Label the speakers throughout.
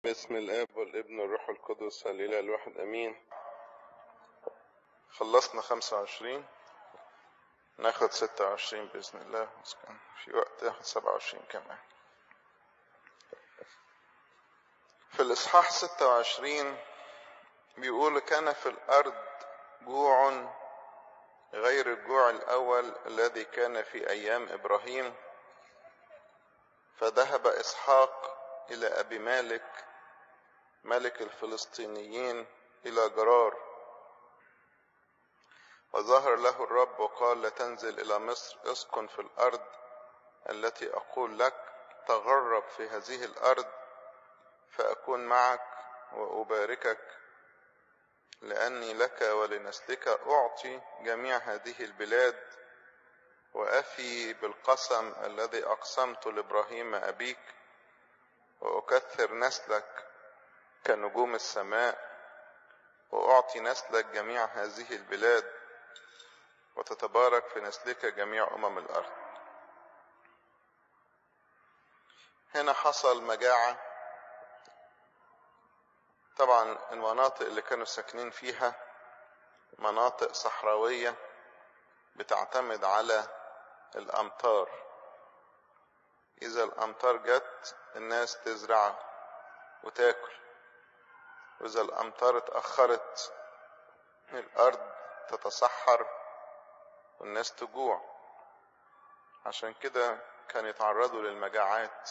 Speaker 1: باسم الاب والابن والروح القدس الاله الواحد امين خلصنا 25 ناخد 26 باذن الله بس كان في وقت ناخد 27 كمان في الاصحاح 26 بيقول كان في الارض جوع غير الجوع الاول الذي كان في ايام ابراهيم فذهب اسحاق الى ابي مالك ملك الفلسطينيين الى جرار وظهر له الرب وقال لا تنزل الى مصر اسكن في الارض التي اقول لك تغرب في هذه الارض فاكون معك واباركك لاني لك ولنسلك اعطي جميع هذه البلاد وافي بالقسم الذي اقسمت لابراهيم ابيك واكثر نسلك كنجوم السماء واعطي نسلك جميع هذه البلاد وتتبارك في نسلك جميع امم الارض هنا حصل مجاعه طبعا المناطق اللي كانوا ساكنين فيها مناطق صحراويه بتعتمد على الامطار اذا الامطار جت الناس تزرع وتاكل واذا الامطار اتاخرت الارض تتصحر والناس تجوع عشان كده كان يتعرضوا للمجاعات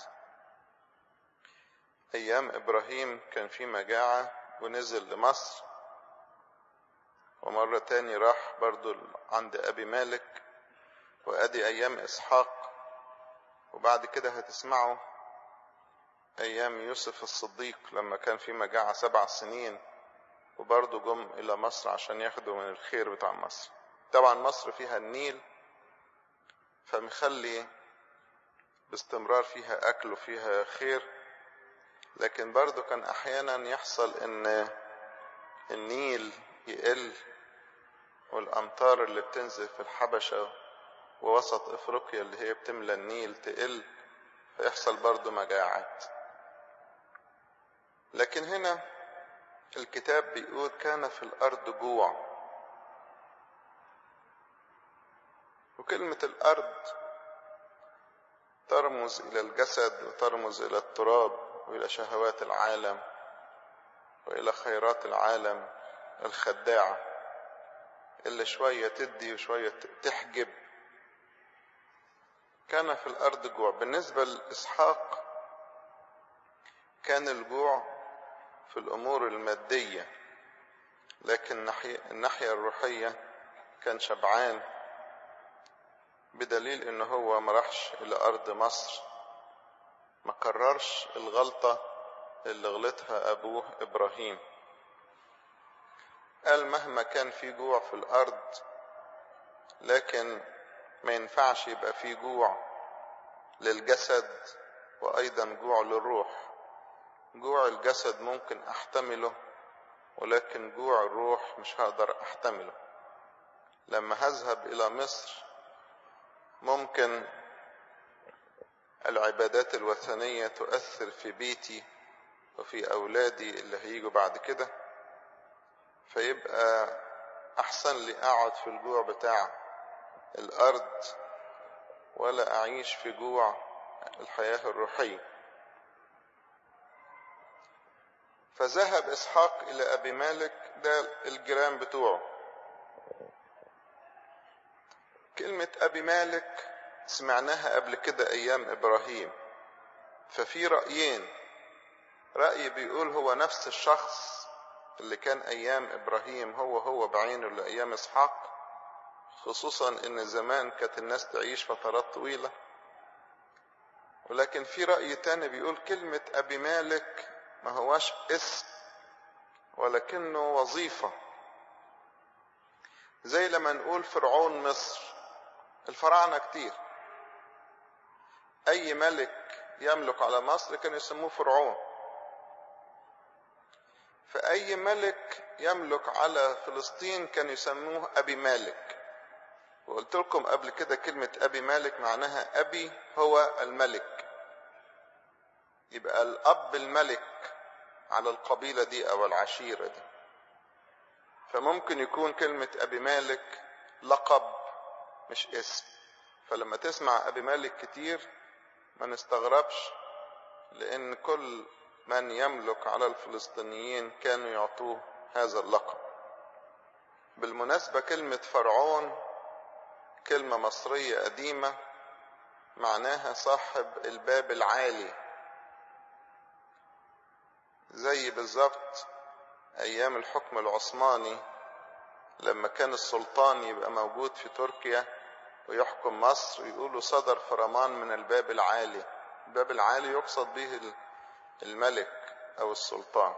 Speaker 1: ايام ابراهيم كان في مجاعة ونزل لمصر ومرة تاني راح برضو عند ابي مالك وادي ايام اسحاق وبعد كده هتسمعوا ايام يوسف الصديق لما كان في مجاعة سبع سنين وبرضه جم الى مصر عشان ياخدوا من الخير بتاع مصر طبعا مصر فيها النيل فمخلي باستمرار فيها اكل وفيها خير لكن برضه كان احيانا يحصل ان النيل يقل والامطار اللي بتنزل في الحبشة ووسط افريقيا اللي هي بتملى النيل تقل فيحصل برضه مجاعات لكن هنا الكتاب بيقول كان في الارض جوع وكلمة الارض ترمز الى الجسد وترمز الى التراب والى شهوات العالم والى خيرات العالم الخداعة اللي شوية تدي وشوية تحجب كان في الارض جوع بالنسبة لاسحاق كان الجوع في الامور المادية لكن الناحية الروحية كان شبعان بدليل ان هو ما راحش الى ارض مصر ما كررش الغلطة اللي غلطها ابوه ابراهيم قال مهما كان في جوع في الارض لكن ما ينفعش يبقى في جوع للجسد وايضا جوع للروح جوع الجسد ممكن احتمله ولكن جوع الروح مش هقدر احتمله لما هذهب الى مصر ممكن العبادات الوثنية تؤثر في بيتي وفي أولادي اللي هيجوا بعد كده فيبقى أحسن لي أقعد في الجوع بتاع الأرض ولا أعيش في جوع الحياة الروحية فذهب إسحاق إلى أبي مالك ده الجيران بتوعه كلمة أبي مالك سمعناها قبل كده أيام إبراهيم ففي رأيين رأي بيقول هو نفس الشخص اللي كان أيام إبراهيم هو هو بعينه لأيام إسحاق خصوصا إن زمان كانت الناس تعيش فترات طويلة ولكن في رأي تاني بيقول كلمة أبي مالك ما هواش اسم ولكنه وظيفة زي لما نقول فرعون مصر الفراعنة كتير أي ملك يملك على مصر كانوا يسموه فرعون فأي ملك يملك على فلسطين كانوا يسموه أبي مالك وقلت لكم قبل كده كلمة أبي مالك معناها أبي هو الملك يبقى الأب الملك على القبيلة دي أو العشيرة دي فممكن يكون كلمة أبي مالك لقب مش اسم فلما تسمع أبي مالك كتير ما نستغربش لأن كل من يملك على الفلسطينيين كانوا يعطوه هذا اللقب بالمناسبة كلمة فرعون كلمة مصرية قديمة معناها صاحب الباب العالي زي بالظبط أيام الحكم العثماني لما كان السلطان يبقى موجود في تركيا ويحكم مصر يقولوا صدر فرمان من الباب العالي الباب العالي يقصد به الملك أو السلطان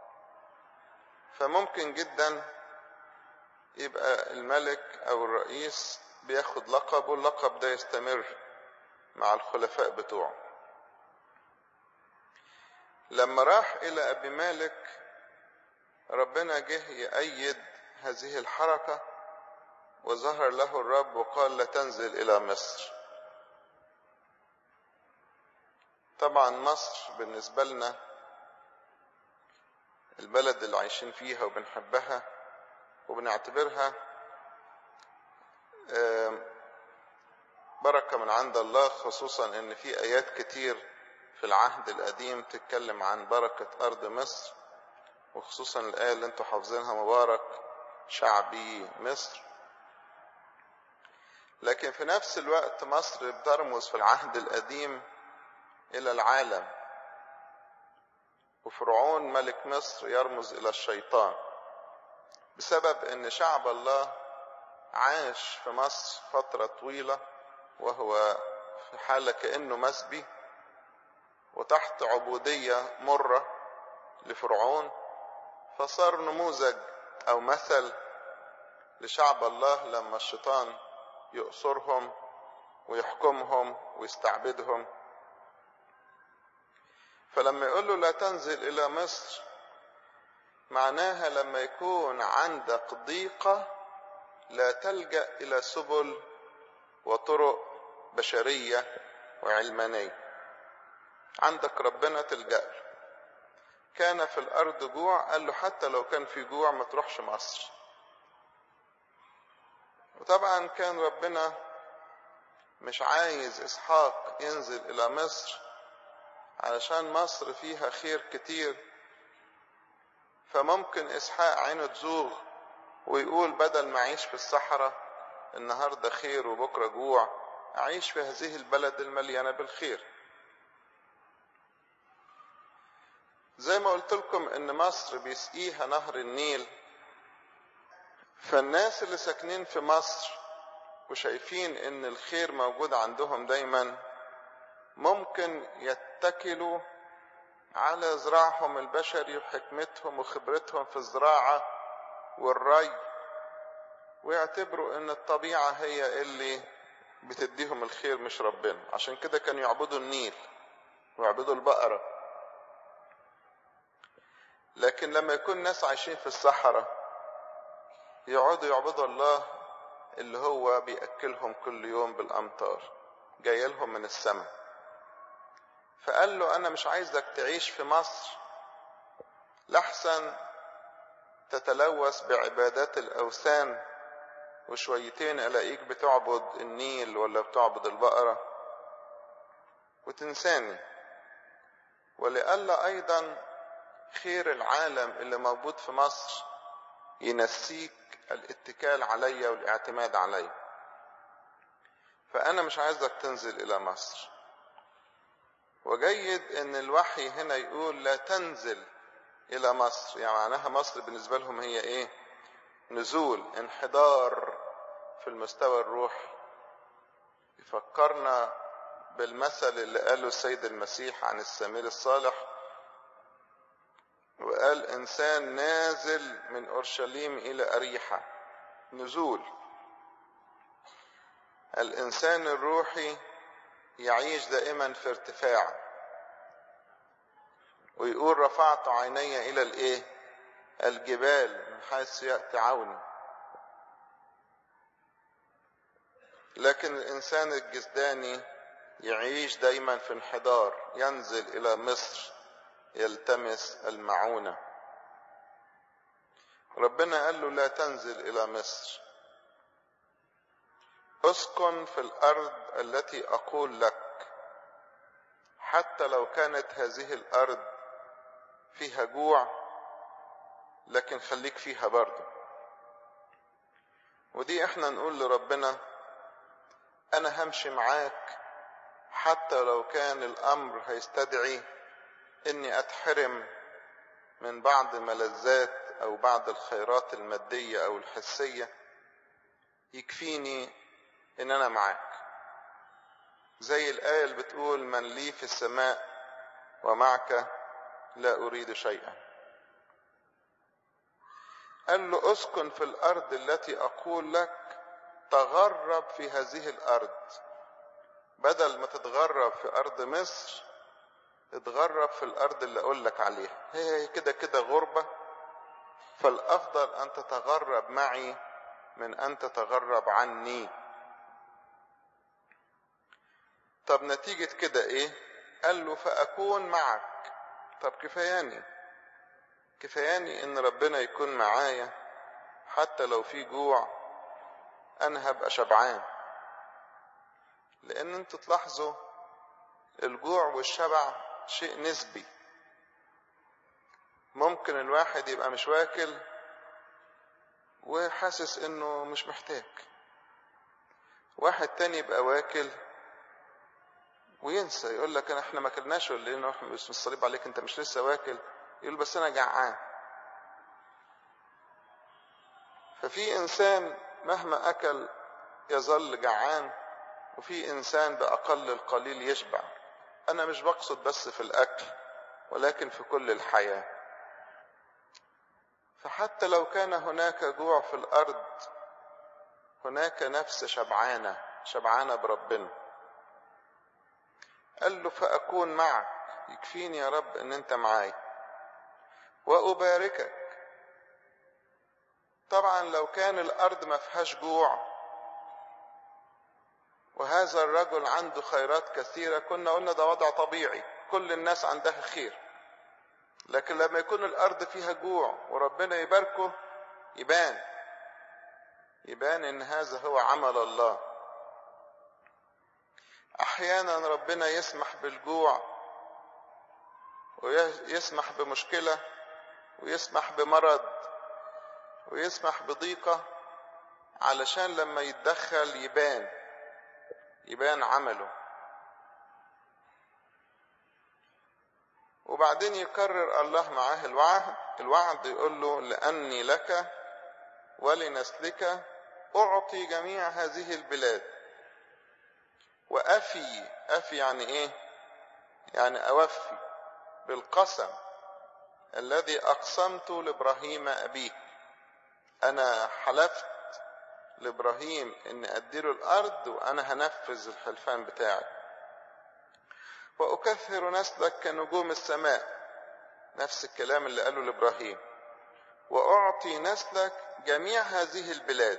Speaker 1: فممكن جدا يبقى الملك أو الرئيس بياخد لقب واللقب ده يستمر مع الخلفاء بتوعه لما راح إلى أبي مالك ربنا جه يأيد هذه الحركة وظهر له الرب وقال لا تنزل إلى مصر طبعا مصر بالنسبة لنا البلد اللي عايشين فيها وبنحبها وبنعتبرها بركة من عند الله خصوصا ان في ايات كتير في العهد القديم تتكلم عن بركة ارض مصر وخصوصا الاية اللي انتوا حافظينها مبارك شعبي مصر لكن في نفس الوقت مصر بترمز في العهد القديم الى العالم وفرعون ملك مصر يرمز الى الشيطان بسبب ان شعب الله عاش في مصر فترة طويلة وهو في حالة كأنه مسبي وتحت عبودية مرة لفرعون فصار نموذج أو مثل لشعب الله لما الشيطان يؤسرهم ويحكمهم ويستعبدهم فلما يقول له لا تنزل إلى مصر معناها لما يكون عندك ضيقة لا تلجأ إلى سبل وطرق بشرية وعلمانية عندك ربنا تلجأ له كان في الأرض جوع قال له حتى لو كان في جوع ما تروحش مصر وطبعا كان ربنا مش عايز إسحاق ينزل إلى مصر علشان مصر فيها خير كتير فممكن إسحاق عينه تزوغ ويقول بدل ما أعيش في الصحراء النهاردة خير وبكرة جوع أعيش في هذه البلد المليانة بالخير زي ما قلت لكم ان مصر بيسقيها نهر النيل فالناس اللي ساكنين في مصر وشايفين ان الخير موجود عندهم دايما ممكن يتكلوا على زراعهم البشري وحكمتهم وخبرتهم في الزراعة والري ويعتبروا ان الطبيعة هي اللي بتديهم الخير مش ربنا عشان كده كانوا يعبدوا النيل ويعبدوا البقرة لكن لما يكون ناس عايشين في الصحراء يقعدوا يعبدوا الله اللي هو بيأكلهم كل يوم بالأمطار جاي لهم من السماء فقال له أنا مش عايزك تعيش في مصر لحسن تتلوث بعبادات الأوثان وشويتين ألاقيك بتعبد النيل ولا بتعبد البقرة وتنساني ولئلا أيضا خير العالم اللي موجود في مصر ينسيك الاتكال عليا والاعتماد عليا فأنا مش عايزك تنزل إلى مصر وجيد ان الوحي هنا يقول لا تنزل الى مصر يعني معناها مصر بالنسبة لهم هي ايه نزول انحدار في المستوى الروحي يفكرنا بالمثل اللي قاله السيد المسيح عن السمير الصالح وقال انسان نازل من اورشليم الى اريحة نزول الانسان الروحي يعيش دائما في ارتفاع ويقول رفعت عيني الى الايه الجبال من حيث ياتي عوني لكن الانسان الجسداني يعيش دايما في انحدار ينزل الى مصر يلتمس المعونة ربنا قال له لا تنزل إلى مصر اسكن في الأرض التي أقول لك حتى لو كانت هذه الأرض فيها جوع لكن خليك فيها برضه ودي احنا نقول لربنا انا همشي معاك حتى لو كان الامر هيستدعي اني اتحرم من بعض ملذات او بعض الخيرات المادية او الحسية يكفيني ان انا معاك زي الآية اللي بتقول من لي في السماء ومعك لا أريد شيئا قال له اسكن في الأرض التي أقول لك تغرب في هذه الأرض بدل ما تتغرب في أرض مصر اتغرب في الأرض اللي أقول لك عليها هي كده كده غربة فالأفضل أن تتغرب معي من أن تتغرب عني طب نتيجة كده إيه؟ قال له فأكون معك طب كفاياني كفاياني إن ربنا يكون معايا حتى لو في جوع أنا هبقى شبعان لأن أنتوا تلاحظوا الجوع والشبع شيء نسبي ممكن الواحد يبقى مش واكل وحاسس انه مش محتاج واحد تاني يبقى واكل وينسى يقول لك انا احنا ما اكلناش ولا ايه نروح باسم الصليب عليك انت مش لسه واكل يقول بس انا جعان ففي انسان مهما اكل يظل جعان وفي انسان باقل القليل يشبع انا مش بقصد بس في الاكل ولكن في كل الحياه فحتى لو كان هناك جوع في الارض هناك نفس شبعانه شبعانه بربنا قال له فاكون معك يكفيني يا رب ان انت معاي واباركك طبعا لو كان الارض ما فيهاش جوع وهذا الرجل عنده خيرات كثيره كنا قلنا ده وضع طبيعي كل الناس عندها خير لكن لما يكون الارض فيها جوع وربنا يباركه يبان يبان ان هذا هو عمل الله احيانا ربنا يسمح بالجوع ويسمح بمشكله ويسمح بمرض ويسمح بضيقه علشان لما يتدخل يبان يبان عمله وبعدين يكرر الله معاه الوعد الوعد يقول له لأني لك ولنسلك أعطي جميع هذه البلاد وأفي أفي يعني إيه؟ يعني أوفي بالقسم الذي أقسمت لإبراهيم أبيك أنا حلفت لإبراهيم إني أديله الأرض وأنا هنفذ الحلفان بتاعي وأكثر نسلك كنجوم السماء نفس الكلام اللي قاله لإبراهيم وأعطي نسلك جميع هذه البلاد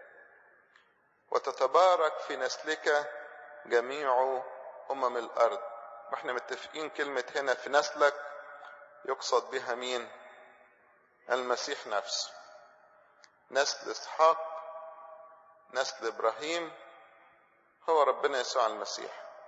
Speaker 1: وتتبارك في نسلك جميع أمم الأرض واحنا متفقين كلمة هنا في نسلك يقصد بها مين المسيح نفسه نسل إسحاق نسل إبراهيم هو ربنا يسوع المسيح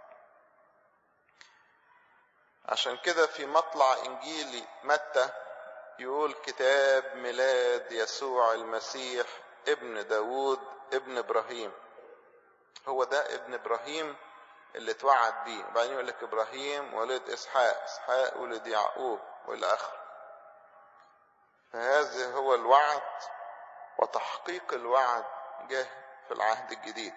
Speaker 1: عشان كده في مطلع انجيل متى يقول كتاب ميلاد يسوع المسيح ابن داود ابن ابراهيم هو ده ابن ابراهيم اللي اتوعد بيه وبعدين يقول لك ابراهيم ولد اسحاق اسحاق ولد يعقوب والى اخره فهذا هو الوعد وتحقيق الوعد جه في العهد الجديد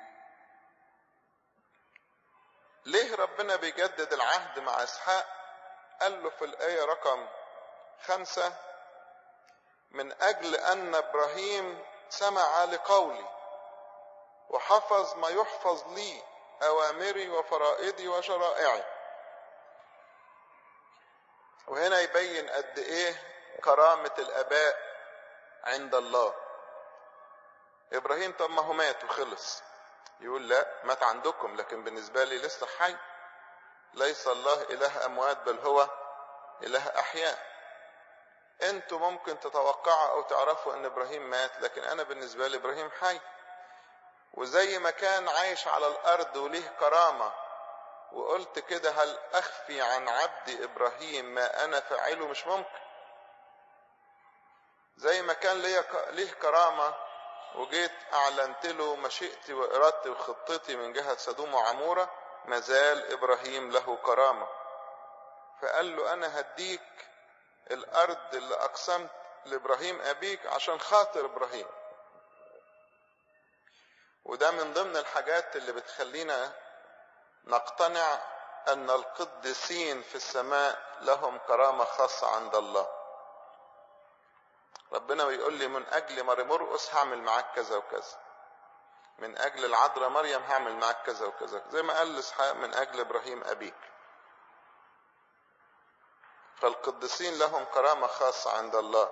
Speaker 1: ليه ربنا بيجدد العهد مع اسحاق قال له في الآية رقم خمسة من أجل أن إبراهيم سمع لقولي وحفظ ما يحفظ لي أوامري وفرائضي وشرائعي وهنا يبين قد إيه كرامة الآباء عند الله إبراهيم طب ما هو مات وخلص يقول لا مات عندكم لكن بالنسبة لي لسه حي ليس الله إله أموات بل هو إله أحياء انتوا ممكن تتوقعوا او تعرفوا ان ابراهيم مات لكن انا بالنسبه لي ابراهيم حي وزي ما كان عايش على الارض وليه كرامه وقلت كده هل اخفي عن عبدي ابراهيم ما انا فاعله مش ممكن زي ما كان ليه ليه كرامه وجيت اعلنت له مشيئتي وارادتي وخطتي من جهه سدوم وعموره مازال ابراهيم له كرامه فقال له انا هديك الارض اللي اقسمت لابراهيم ابيك عشان خاطر ابراهيم وده من ضمن الحاجات اللي بتخلينا نقتنع ان القديسين في السماء لهم كرامه خاصه عند الله ربنا بيقول لي من اجل ماري مرقس هعمل معاك كذا وكذا من اجل العذراء مريم هعمل معاك كذا وكذا زي ما قال لاسحاق من اجل ابراهيم ابيك فالقديسين لهم كرامه خاصه عند الله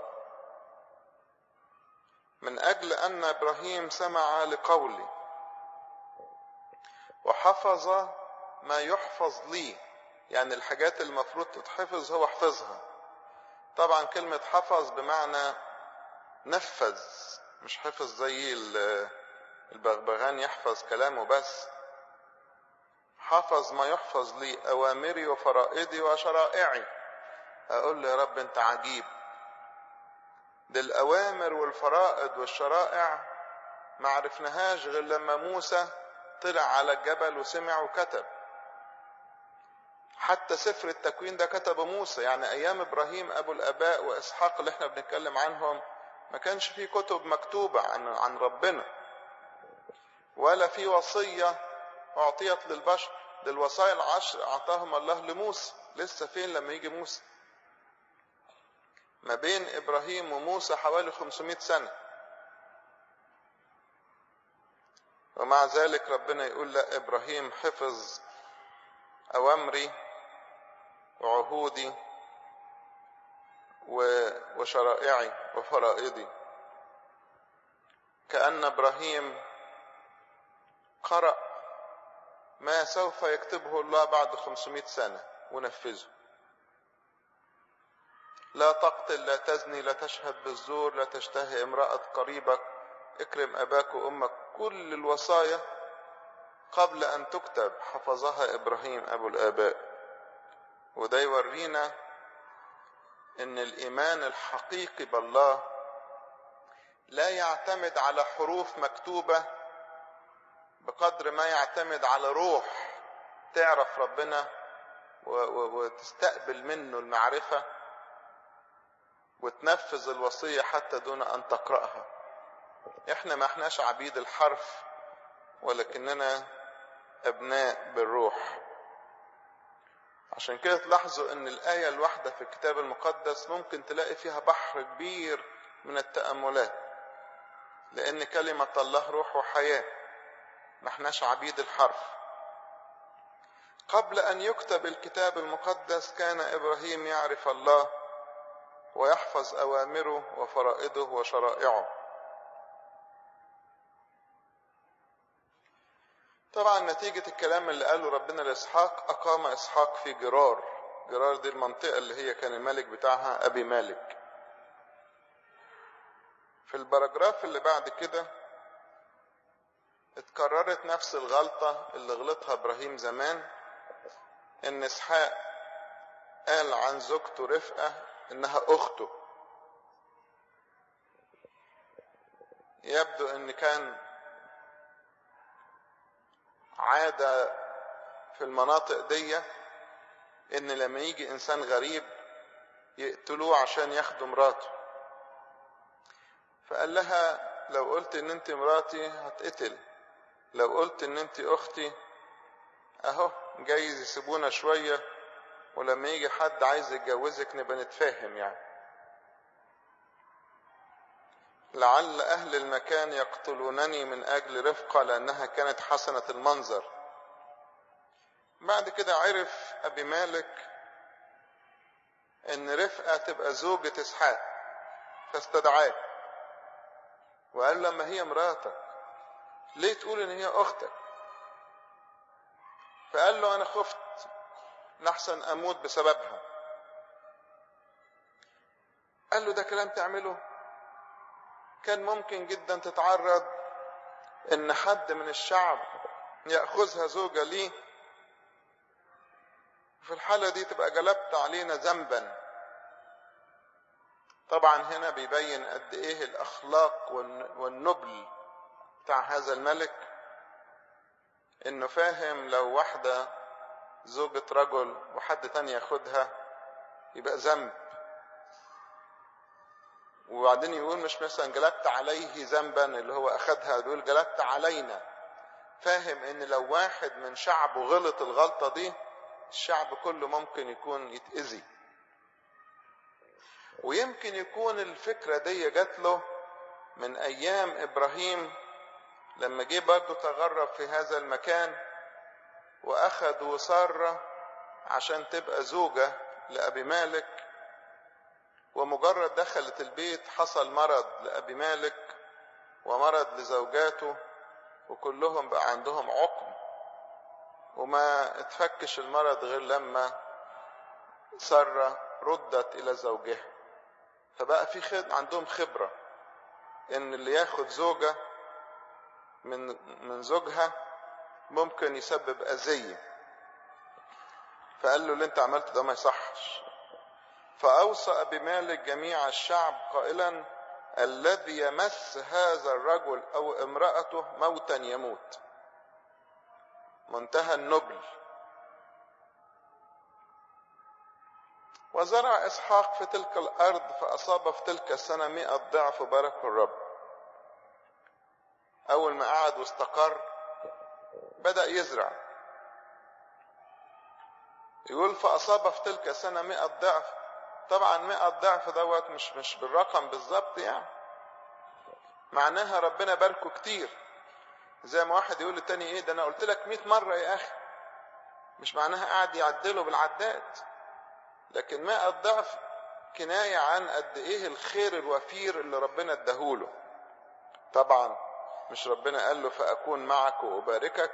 Speaker 1: من اجل ان ابراهيم سمع لقولي وحفظ ما يحفظ لي يعني الحاجات المفروض تتحفظ هو حفظها طبعا كلمة حفظ بمعنى نفذ مش حفظ زي البغبغان يحفظ كلامه بس حفظ ما يحفظ لي أوامري وفرائضي وشرائعي أقول له يا رب أنت عجيب دي الأوامر والفرائض والشرائع ما عرفناهاش غير لما موسى طلع على الجبل وسمع وكتب حتى سفر التكوين ده كتبه موسى يعني ايام ابراهيم ابو الاباء واسحاق اللي احنا بنتكلم عنهم ما كانش في كتب مكتوبه عن عن ربنا ولا في وصيه اعطيت للبشر ده الوصايا العشر اعطاهم الله لموسى لسه فين لما يجي موسى ما بين ابراهيم وموسى حوالي 500 سنه ومع ذلك ربنا يقول لا ابراهيم حفظ اوامري وعهودي وشرائعي وفرائضي كأن إبراهيم قرأ ما سوف يكتبه الله بعد 500 سنة ونفذه لا تقتل لا تزني لا تشهد بالزور لا تشتهي امرأة قريبك اكرم أباك وأمك كل الوصايا قبل أن تكتب حفظها إبراهيم أبو الآباء وده يورينا ان الايمان الحقيقي بالله لا يعتمد على حروف مكتوبه بقدر ما يعتمد على روح تعرف ربنا وتستقبل منه المعرفه وتنفذ الوصيه حتى دون ان تقراها احنا ما احناش عبيد الحرف ولكننا ابناء بالروح عشان كده تلاحظوا ان الآية الواحدة في الكتاب المقدس ممكن تلاقي فيها بحر كبير من التأملات لأن كلمة الله روح وحياة ما احناش عبيد الحرف قبل أن يكتب الكتاب المقدس كان إبراهيم يعرف الله ويحفظ أوامره وفرائضه وشرائعه طبعا نتيجة الكلام اللي قاله ربنا لإسحاق أقام إسحاق في جرار جرار دي المنطقة اللي هي كان الملك بتاعها أبي مالك في البراجراف اللي بعد كده اتكررت نفس الغلطة اللي غلطها إبراهيم زمان إن إسحاق قال عن زوجته رفقة إنها أخته يبدو إن كان عادة في المناطق دي ان لما يجي انسان غريب يقتلوه عشان ياخدوا مراته فقال لها لو قلت ان انت مراتي هتقتل لو قلت ان انت اختي اهو جايز يسيبونا شوية ولما يجي حد عايز يتجوزك نبقى نتفاهم يعني لعل أهل المكان يقتلونني من أجل رفقة لأنها كانت حسنة المنظر بعد كده عرف أبي مالك إن رفقة تبقى زوجة إسحاق فاستدعاه وقال لما هي مراتك ليه تقول إن هي أختك فقال له أنا خفت لحسن أموت بسببها قال له ده كلام تعمله كان ممكن جدا تتعرض ان حد من الشعب ياخذها زوجه ليه في الحاله دي تبقى جلبت علينا ذنبا طبعا هنا بيبين قد ايه الاخلاق والنبل بتاع هذا الملك انه فاهم لو واحده زوجة رجل وحد تاني ياخدها يبقى ذنب وبعدين يقول مش مثلا جلبت عليه ذنبا اللي هو اخدها بيقول جلبت علينا فاهم ان لو واحد من شعبه غلط الغلطة دي الشعب كله ممكن يكون يتأذي ويمكن يكون الفكرة دي جات له من ايام ابراهيم لما جه برضه تغرب في هذا المكان واخدوا سارة عشان تبقى زوجة لأبي مالك ومجرد دخلت البيت حصل مرض لأبي مالك ومرض لزوجاته وكلهم بقى عندهم عقم وما اتفكش المرض غير لما سارة ردت إلى زوجها فبقى في خد... عندهم خبرة إن اللي ياخد زوجة من من زوجها ممكن يسبب أذية فقال له اللي انت عملته ده ما يصحش فأوصى بمالك جميع الشعب قائلا الذي يمس هذا الرجل أو امرأته موتا يموت منتهى النبل وزرع إسحاق في تلك الأرض فأصاب في تلك السنة مئة ضعف بارك الرب أول ما قعد واستقر بدأ يزرع يقول فأصاب في تلك السنة مئة ضعف طبعا مئة ضعف دوت مش مش بالرقم بالظبط يعني معناها ربنا باركه كتير زي ما واحد يقول للتاني ايه ده انا قلت لك 100 مرة يا اخي مش معناها قاعد يعدله بالعداد لكن 100 ضعف كناية عن قد ايه الخير الوفير اللي ربنا اداهوله طبعا مش ربنا قال له فأكون معك وأباركك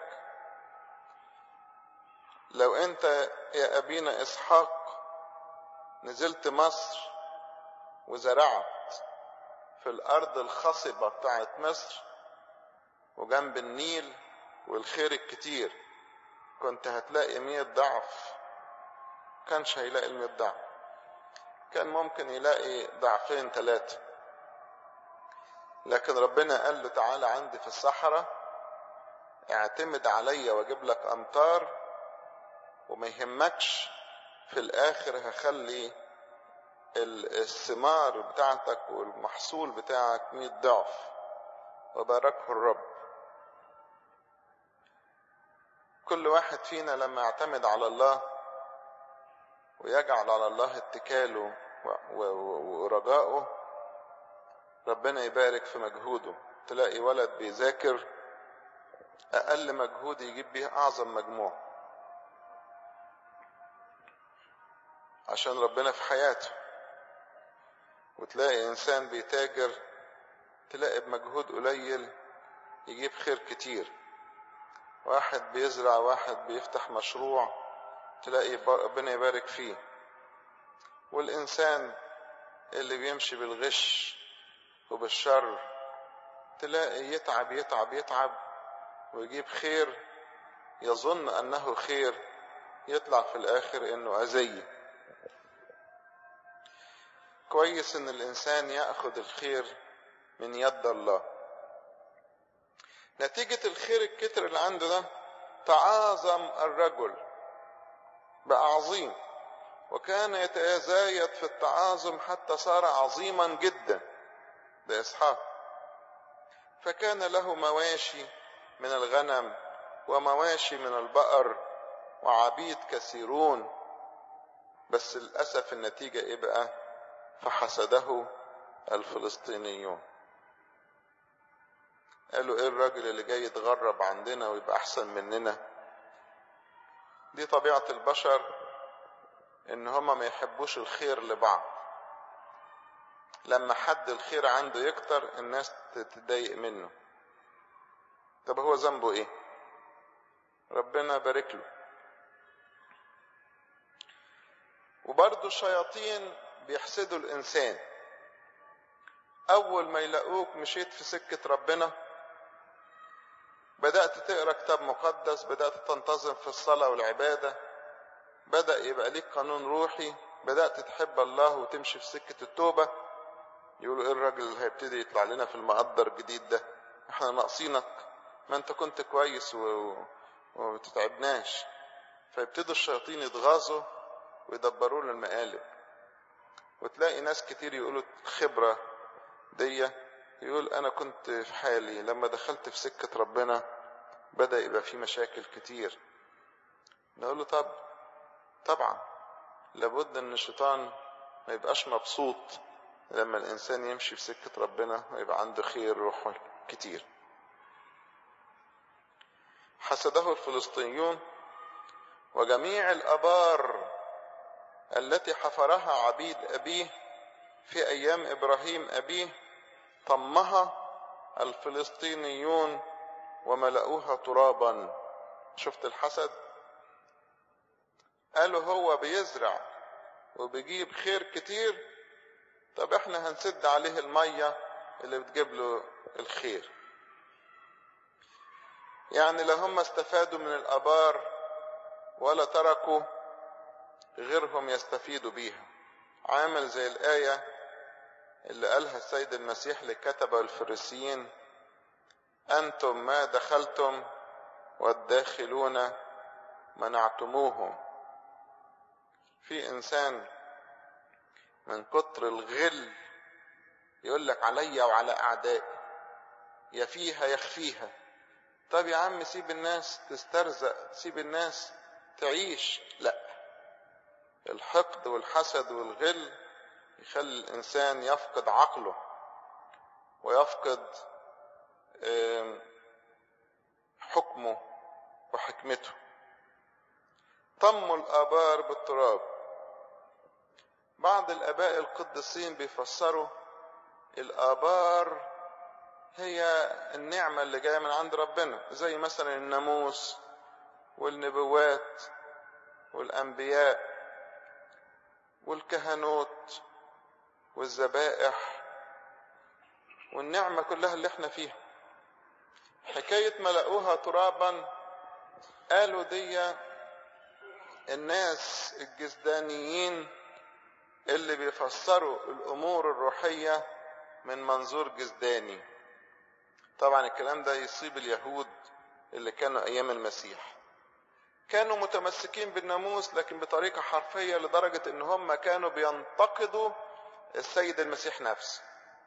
Speaker 1: لو أنت يا أبينا إسحاق نزلت مصر وزرعت في الأرض الخصبة بتاعت مصر وجنب النيل والخير الكتير كنت هتلاقي مية ضعف كانش هيلاقي المية ضعف كان ممكن يلاقي ضعفين ثلاثة لكن ربنا قال له تعالى عندي في الصحراء اعتمد عليا واجيب لك امطار وما يهمكش في الاخر هخلي الثمار بتاعتك والمحصول بتاعك مئة ضعف وباركه الرب كل واحد فينا لما يعتمد على الله ويجعل على الله اتكاله ورجائه ربنا يبارك في مجهوده تلاقي ولد بيذاكر اقل مجهود يجيب بيه اعظم مجموع عشان ربنا في حياته وتلاقي انسان بيتاجر تلاقي بمجهود قليل يجيب خير كتير واحد بيزرع واحد بيفتح مشروع تلاقي ربنا يبارك فيه والانسان اللي بيمشي بالغش وبالشر تلاقي يتعب يتعب يتعب ويجيب خير يظن انه خير يطلع في الاخر انه اذيه كويس ان الانسان ياخذ الخير من يد الله نتيجة الخير الكتر اللي عنده ده تعاظم الرجل بقى عظيم وكان يتزايد في التعاظم حتى صار عظيما جدا ده إسحاق فكان له مواشي من الغنم ومواشي من البقر وعبيد كثيرون بس للأسف النتيجة إيه بقى فحسده الفلسطينيون قالوا ايه الراجل اللي جاي يتغرب عندنا ويبقى احسن مننا دي طبيعة البشر ان هما ما يحبوش الخير لبعض لما حد الخير عنده يكتر الناس تتضايق منه طب هو ذنبه ايه ربنا بارك له وبرضه الشياطين بيحسدوا الانسان اول ما يلاقوك مشيت في سكة ربنا بدأت تقرا كتاب مقدس بدأت تنتظم في الصلاة والعبادة بدأ يبقى ليك قانون روحي بدأت تحب الله وتمشي في سكة التوبة يقولوا ايه الراجل اللي هيبتدي يطلع لنا في المقدر الجديد ده احنا ناقصينك ما انت كنت كويس و... وما بتتعبناش فيبتدوا الشياطين يتغاظوا ويدبروا له المقالب وتلاقي ناس كتير يقولوا خبرة دي يقول انا كنت في حالي لما دخلت في سكة ربنا بدأ يبقى في مشاكل كتير نقول له طب طبعا لابد ان الشيطان ما يبقاش مبسوط لما الانسان يمشي في سكة ربنا ويبقى عنده خير روحي كتير حسده الفلسطينيون وجميع الابار التي حفرها عبيد ابيه في ايام ابراهيم ابيه طمها الفلسطينيون وملأوها ترابا شفت الحسد قالوا هو بيزرع وبيجيب خير كتير طب احنا هنسد عليه المية اللي بتجيب له الخير يعني لا هم استفادوا من الابار ولا تركوا غيرهم يستفيدوا بيها عامل زي الآية اللي قالها السيد المسيح للكتبة والفريسيين أنتم ما دخلتم والداخلون منعتموهم في إنسان من كتر الغل يقول لك عليا وعلى أعدائي يا فيها يخفيها طب يا عم سيب الناس تسترزق سيب الناس تعيش لا الحقد والحسد والغل يخلي الإنسان يفقد عقله ويفقد حكمه وحكمته طموا الآبار بالتراب بعض الآباء القديسين بيفسروا الآبار هي النعمة اللي جاية من عند ربنا زي مثلا الناموس والنبوات والأنبياء والكهنوت والذبائح والنعمة كلها اللي احنا فيها حكاية ملأوها ترابا قالوا دي الناس الجسدانيين اللي بيفسروا الأمور الروحية من منظور جسداني طبعا الكلام ده يصيب اليهود اللي كانوا أيام المسيح كانوا متمسكين بالناموس لكن بطريقة حرفية لدرجة ان هم كانوا بينتقدوا السيد المسيح نفسه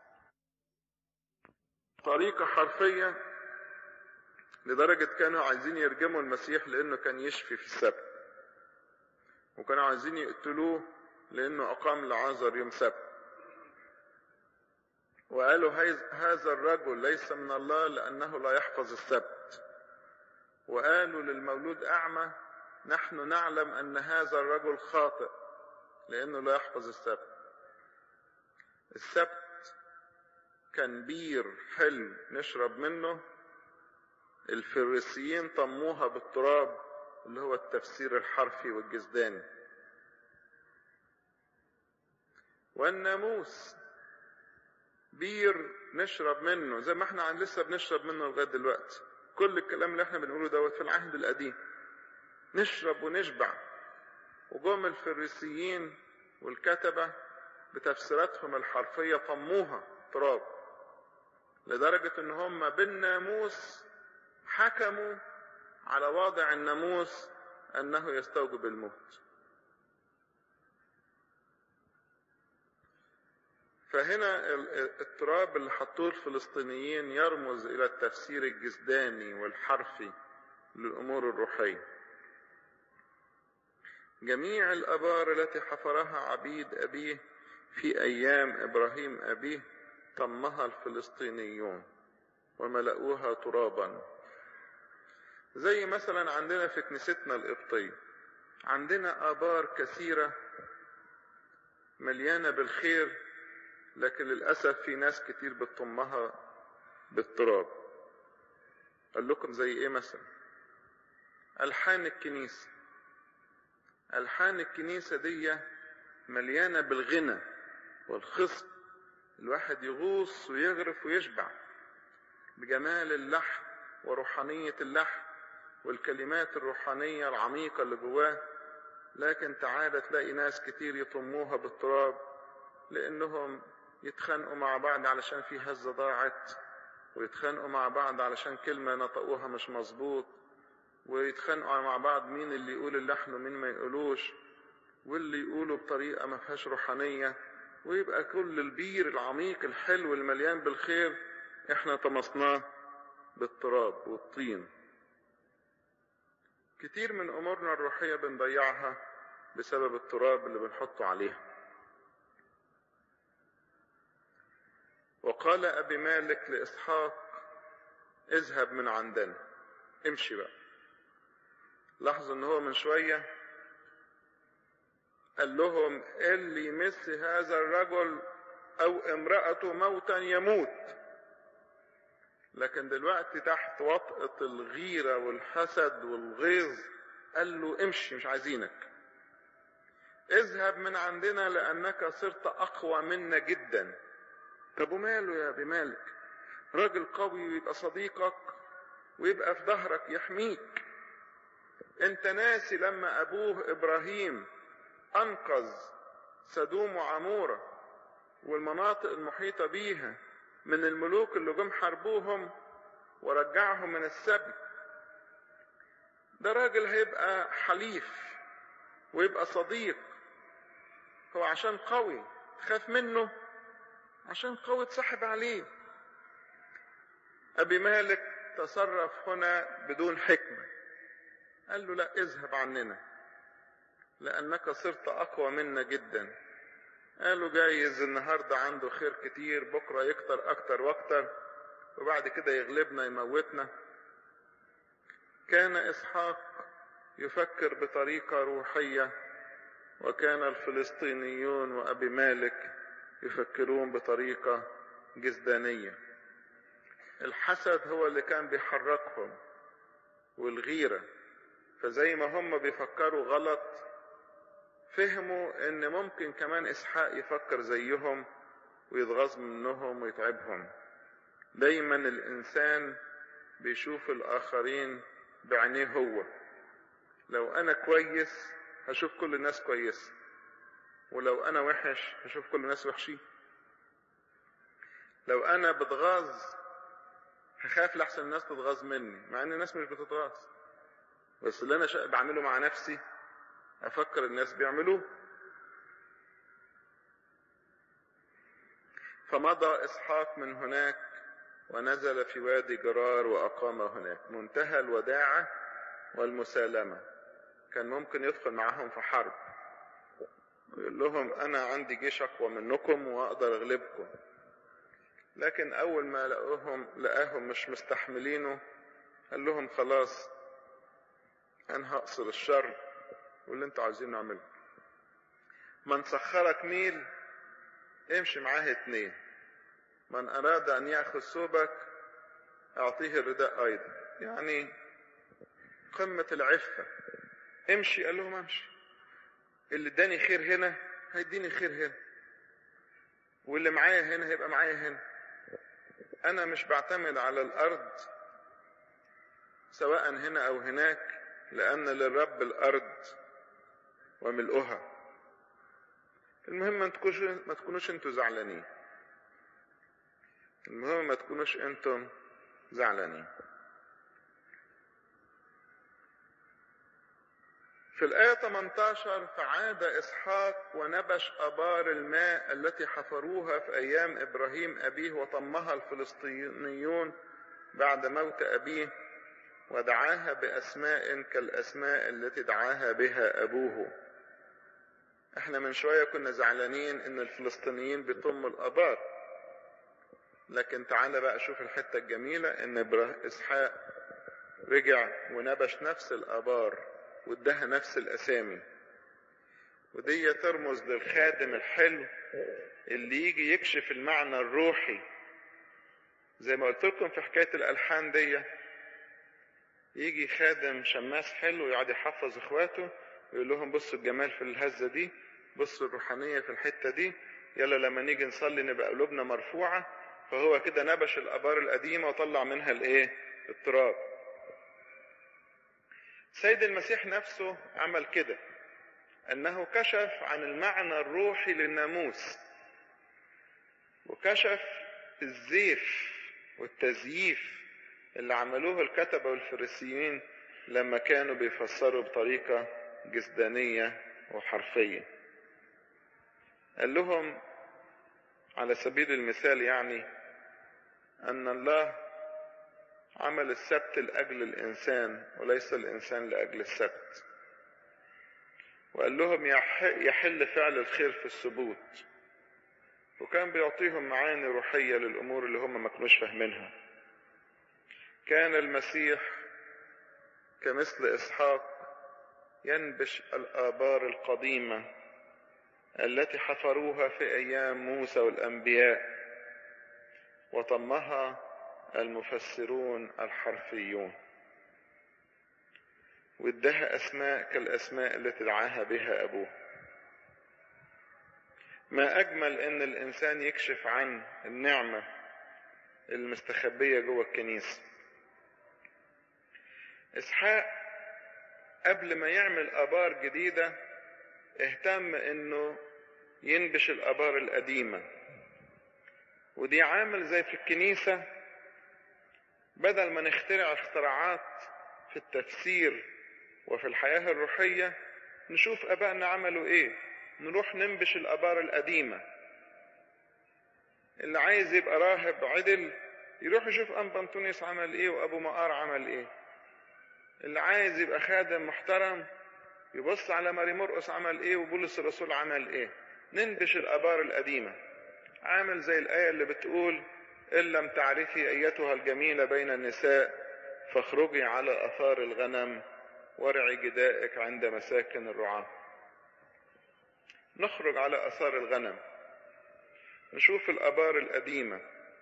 Speaker 1: طريقة حرفية لدرجة كانوا عايزين يرجموا المسيح لانه كان يشفي في السبت وكانوا عايزين يقتلوه لانه اقام لعازر يوم سبت وقالوا هذا الرجل ليس من الله لانه لا يحفظ السبت وقالوا للمولود أعمى نحن نعلم أن هذا الرجل خاطئ لأنه لا يحفظ السبت السبت كان بير حلو نشرب منه الفريسيين طموها بالتراب اللي هو التفسير الحرفي والجسداني والناموس بير نشرب منه زي ما احنا عن لسه بنشرب منه لغايه دلوقتي كل الكلام اللي احنا بنقوله دوت في العهد القديم نشرب ونشبع وجم الفريسيين والكتبة بتفسيراتهم الحرفية طموها تراب لدرجة ان هم بالناموس حكموا على واضع الناموس انه يستوجب الموت فهنا التراب اللي حطوه الفلسطينيين يرمز الى التفسير الجسداني والحرفي للامور الروحيه جميع الابار التي حفرها عبيد ابيه في ايام ابراهيم ابيه طمها الفلسطينيون وملأوها ترابا زي مثلا عندنا في كنيستنا القبطية عندنا آبار كثيرة مليانة بالخير لكن للأسف في ناس كتير بتطمها بالتراب قال لكم زي ايه مثلا ألحان الكنيسة ألحان الكنيسة دي مليانة بالغنى والخصب الواحد يغوص ويغرف ويشبع بجمال اللحن وروحانية اللحن والكلمات الروحانية العميقة اللي جواه لكن تعالى تلاقي ناس كتير يطموها بالتراب لانهم يتخانقوا مع بعض علشان في هزة ضاعت ويتخانقوا مع بعض علشان كلمة نطقوها مش مظبوط ويتخانقوا مع بعض مين اللي يقول اللحن ومين ما يقولوش واللي يقوله بطريقة ما فيهاش روحانية ويبقى كل البير العميق الحلو المليان بالخير احنا طمسناه بالتراب والطين كتير من امورنا الروحية بنضيعها بسبب التراب اللي بنحطه عليها وقال ابي مالك لاسحاق اذهب من عندنا امشي بقى لاحظوا ان هو من شوية قال لهم اللي يمس هذا الرجل او امرأته موتا يموت لكن دلوقتي تحت وطأة الغيرة والحسد والغيظ قال له امشي مش عايزينك اذهب من عندنا لانك صرت اقوى منا جدا طب وماله يا ابي مالك راجل قوي ويبقى صديقك ويبقى في ظهرك يحميك انت ناسي لما ابوه ابراهيم انقذ سدوم وعمورة والمناطق المحيطة بيها من الملوك اللي جم حاربوهم ورجعهم من السبي ده راجل هيبقى حليف ويبقى صديق هو عشان قوي تخاف منه عشان قوي تصاحب عليه ابي مالك تصرف هنا بدون حكمة قال له لا اذهب عننا لانك صرت اقوى منا جدا قالوا جايز النهاردة عنده خير كتير بكرة يكتر اكتر واكتر وبعد كده يغلبنا يموتنا كان اسحاق يفكر بطريقة روحية وكان الفلسطينيون وابي مالك يفكرون بطريقة جسدانية الحسد هو اللي كان بيحركهم والغيرة فزي ما هم بيفكروا غلط فهموا ان ممكن كمان اسحاق يفكر زيهم ويتغاظ منهم ويتعبهم دايما الانسان بيشوف الاخرين بعينيه هو لو انا كويس هشوف كل الناس كويسه ولو انا وحش هشوف كل الناس وحشين لو انا بتغاظ هخاف لحسن الناس تتغاظ مني مع ان الناس مش بتتغاظ بس اللي انا شا... بعمله مع نفسي افكر الناس بيعملوه فمضى اسحاق من هناك ونزل في وادي جرار واقام هناك منتهى الوداعة والمسالمة كان ممكن يدخل معاهم في حرب ويقول لهم انا عندي جيش اقوى منكم واقدر اغلبكم لكن اول ما لقوهم لقاهم مش مستحملينه قال لهم خلاص انا هقصر الشر واللي انتوا عايزين نعمله من سخرك ميل امشي معاه اتنين من اراد ان ياخذ ثوبك اعطيه الرداء ايضا يعني قمة العفة امشي قال لهم امشي اللي اداني خير هنا هيديني خير هنا واللي معايا هنا هيبقى معايا هنا انا مش بعتمد على الارض سواء هنا او هناك لان للرب الارض وملؤها المهم ما تكونوش ما تكونوش انتوا زعلانين المهم ما تكونوش انتم زعلانين في الآية 18 فعاد إسحاق ونبش أبار الماء التي حفروها في أيام إبراهيم أبيه وطمها الفلسطينيون بعد موت أبيه ودعاها بأسماء كالأسماء التي دعاها بها أبوه احنا من شوية كنا زعلانين ان الفلسطينيين بيطموا الابار لكن تعالى بقى شوف الحتة الجميلة ان اسحاق رجع ونبش نفس الابار واداها نفس الاسامي ودي ترمز للخادم الحلو اللي يجي يكشف المعنى الروحي زي ما قلت لكم في حكاية الالحان دي يجي خادم شماس حلو يقعد يحفظ اخواته يقول لهم بصوا الجمال في الهزة دي بصوا الروحانية في الحتة دي يلا لما نيجي نصلي نبقى قلوبنا مرفوعة فهو كده نبش الآبار القديمة وطلع منها الإيه؟ التراب. سيد المسيح نفسه عمل كده أنه كشف عن المعنى الروحي للناموس وكشف الزيف والتزييف اللي عملوه الكتبة والفريسيين لما كانوا بيفسروا بطريقة جسدانية وحرفية قال لهم على سبيل المثال يعني أن الله عمل السبت لأجل الإنسان وليس الإنسان لأجل السبت وقال لهم يحل فعل الخير في السبوت وكان بيعطيهم معاني روحية للأمور اللي هم ما كانوش فاهمينها كان المسيح كمثل إسحاق ينبش الآبار القديمة التي حفروها في أيام موسى والأنبياء وطمها المفسرون الحرفيون وادها أسماء كالأسماء التي دعاها بها أبوه ما أجمل أن الإنسان يكشف عن النعمة المستخبية جوه الكنيسة إسحاق قبل ما يعمل آبار جديدة اهتم انه ينبش الآبار القديمة ودي عامل زي في الكنيسة بدل ما نخترع اختراعات في التفسير وفي الحياة الروحية نشوف أبائنا عملوا إيه نروح ننبش الآبار القديمة اللي عايز يبقى راهب عدل يروح يشوف أنبا أنطونيوس عمل إيه وأبو مقار عمل إيه اللي عايز يبقى خادم محترم يبص على ماري مرقس عمل ايه وبولس الرسول عمل ايه ننبش الابار القديمه عامل زي الايه اللي بتقول ان لم تعرفي ايتها الجميله بين النساء فاخرجي على اثار الغنم وارعي جدائك عند مساكن الرعاه نخرج على اثار الغنم نشوف الابار القديمه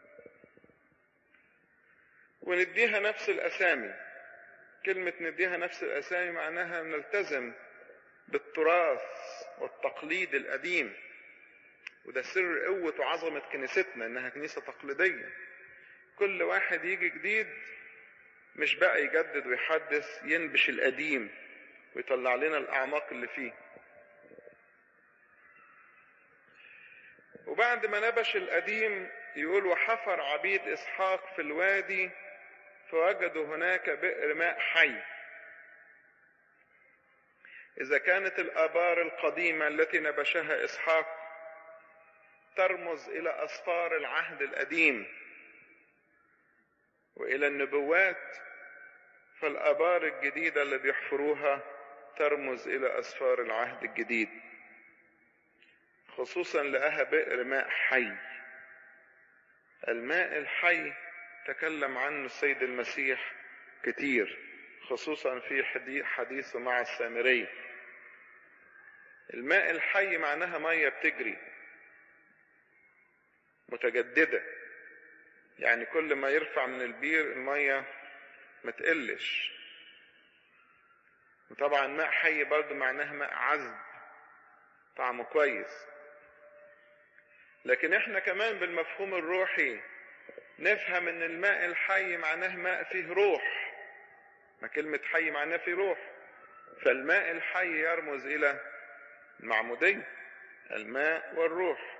Speaker 1: ونديها نفس الاسامي كلمة نديها نفس الأسامي معناها نلتزم بالتراث والتقليد القديم وده سر قوة وعظمة كنيستنا إنها كنيسة تقليدية كل واحد يجي جديد مش بقى يجدد ويحدث ينبش القديم ويطلع لنا الأعماق اللي فيه وبعد ما نبش القديم يقول وحفر عبيد إسحاق في الوادي فوجدوا هناك بئر ماء حي إذا كانت الآبار القديمة التي نبشها إسحاق ترمز إلى أسفار العهد القديم وإلى النبوات فالآبار الجديدة اللي بيحفروها ترمز إلى أسفار العهد الجديد خصوصا لقاها بئر ماء حي الماء الحي تكلم عنه السيد المسيح كتير خصوصا في حديثه مع السامري الماء الحي معناها ميه بتجري متجدده يعني كل ما يرفع من البير الميه ما تقلش وطبعا ماء حي برضه معناها ماء عذب طعمه كويس لكن احنا كمان بالمفهوم الروحي نفهم ان الماء الحي معناه ماء فيه روح ما كلمة حي معناه فيه روح فالماء الحي يرمز الى المعمودية الماء والروح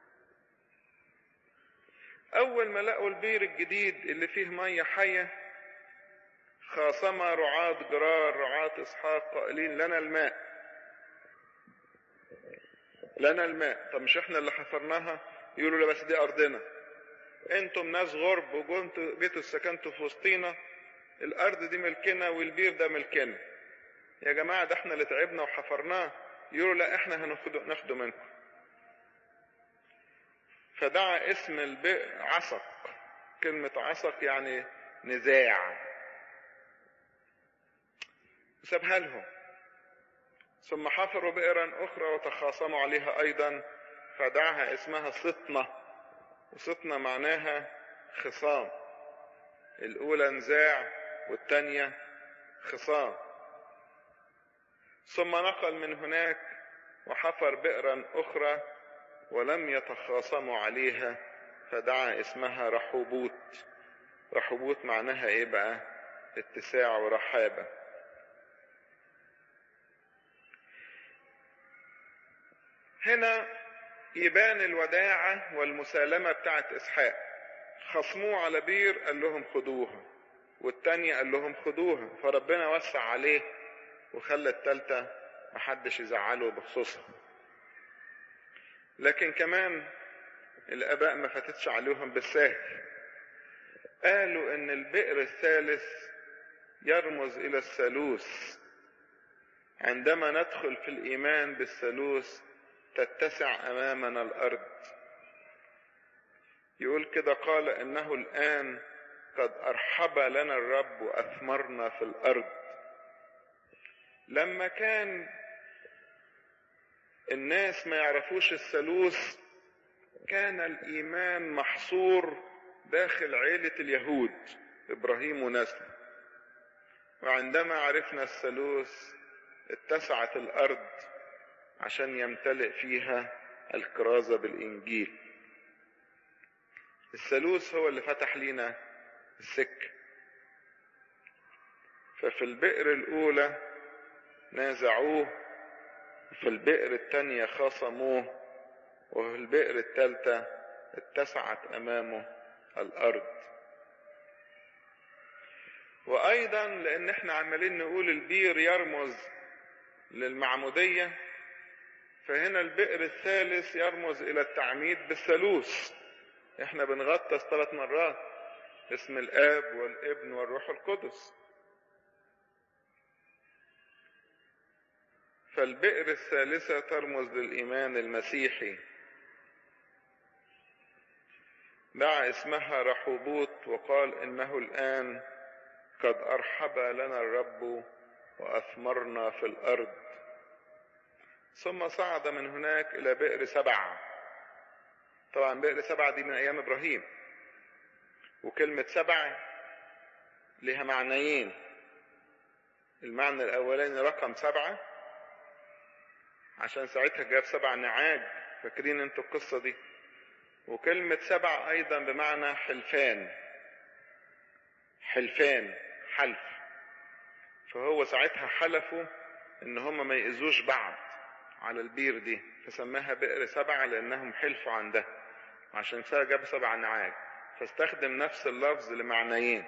Speaker 1: اول ما لقوا البير الجديد اللي فيه مية حية خاصم رعاة جرار رعاة اسحاق قائلين لنا الماء لنا الماء طب مش احنا اللي حفرناها يقولوا لا بس دي ارضنا انتم ناس غرب وجنتوا جيتوا سكنتوا في وسطينا الارض دي ملكنا والبير ده ملكنا يا جماعه ده احنا اللي تعبنا وحفرناه يقولوا لا احنا هناخده ناخده منكم فدعا اسم البئر عصق كلمة عصق يعني نزاع سابها لهم ثم حفروا بئرا أخرى وتخاصموا عليها أيضا فدعاها اسمها سطنة وسطنة معناها خصام الأولى نزاع والثانية خصام ثم نقل من هناك وحفر بئرا أخرى ولم يتخاصموا عليها فدعا اسمها رحوبوت رحوبوت معناها ايه بقى اتساع ورحابة هنا يبان الوداعة والمسالمة بتاعت اسحاق خصموه على بير قال لهم خدوها والتانية قال لهم خدوها فربنا وسع عليه وخلى التالتة محدش يزعله بخصوصها لكن كمان الاباء ما فاتتش عليهم بالسهل قالوا ان البئر الثالث يرمز الى الثالوث عندما ندخل في الايمان بالثالوث تتسع امامنا الارض يقول كده قال انه الان قد ارحب لنا الرب واثمرنا في الارض لما كان الناس ما يعرفوش الثالوث كان الايمان محصور داخل عيلة اليهود ابراهيم ونسله وعندما عرفنا الثالوث اتسعت الارض عشان يمتلئ فيها الكرازة بالانجيل الثالوث هو اللي فتح لينا السكة ففي البئر الاولى نازعوه وفي البئر التانية خاصموه وفي البئر التالتة اتسعت امامه الارض وايضا لان احنا عمالين نقول البير يرمز للمعمودية فهنا البئر الثالث يرمز الى التعميد بالثالوث احنا بنغطس ثلاث مرات اسم الاب والابن والروح القدس فالبئر الثالثة ترمز للإيمان المسيحي دعا اسمها رحوبوت وقال إنه الآن قد أرحب لنا الرب وأثمرنا في الأرض ثم صعد من هناك إلى بئر سبع طبعا بئر سبع دي من أيام إبراهيم وكلمة سبع لها معنيين المعنى الأولاني رقم سبعة عشان ساعتها جاب سبع نعاج فاكرين انتوا القصة دي وكلمة سبع أيضا بمعنى حلفان حلفان حلف فهو ساعتها حلفوا ان هم ما يأذوش بعض على البير دي فسماها بئر سبعة لأنهم حلفوا عندها عشان كده جاب سبع نعاج فاستخدم نفس اللفظ لمعنيين